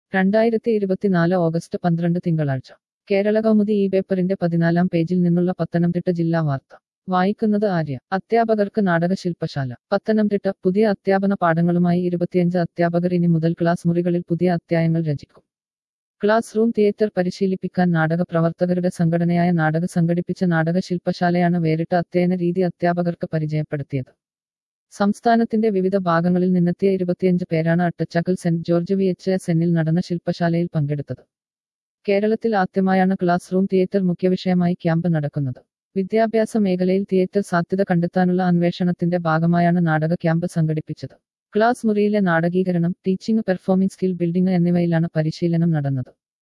രണ്ടായിരത്തി ഇരുപത്തിനാല് ഓഗസ്റ്റ് പന്ത്രണ്ട് തിങ്കളാഴ്ച കേരള കൗമുദി ഈ പേപ്പറിന്റെ പതിനാലാം പേജിൽ നിന്നുള്ള പത്തനംതിട്ട ജില്ലാ വാർത്ത വായിക്കുന്നത് ആര്യ അധ്യാപകർക്ക് നാടക ശില്പശാല പത്തനംതിട്ട പുതിയ അധ്യാപന പാഠങ്ങളുമായി ഇരുപത്തിയഞ്ച് അധ്യാപകർ ഇനി മുതൽ ക്ലാസ് മുറികളിൽ പുതിയ അധ്യായങ്ങൾ രചിക്കും ക്ലാസ് റൂം തിയേറ്റർ പരിശീലിപ്പിക്കാൻ നാടക പ്രവർത്തകരുടെ സംഘടനയായ നാടക സംഘടിപ്പിച്ച നാടക ശില്പശാലയാണ് വേറിട്ട അധ്യയന രീതി അധ്യാപകർക്ക് പരിചയപ്പെടുത്തിയത് സംസ്ഥാനത്തിന്റെ വിവിധ ഭാഗങ്ങളിൽ നിന്നെത്തിയ ഇരുപത്തിയഞ്ച് പേരാണ് Attachakkal saint George V H S എന്നിൽ നടന്ന ശില്പശാലയിൽ പങ്കെടുത്തത് കേരളത്തിൽ ആദ്യമായാണ് ക്ലാസ് റൂം തിയേറ്റർ മുഖ്യവിഷയമായി ക്യാമ്പ് നടക്കുന്നത് വിദ്യാഭ്യാസ മേഖലയിൽ തിയേറ്റർ സാധ്യത കണ്ടെത്താനുള്ള അന്വേഷണത്തിന്റെ ഭാഗമായാണ് നാടക ക്യാമ്പ് സംഘടിപ്പിച്ചത് ക്ലാസ് മുറിയിലെ നാടകീകരണം ടീച്ചിങ് പെർഫോമിംഗ് സ്കിൽ ബിൽഡിംഗ് എന്നിവയിലാണ് പരിശീലനം നടന്നത്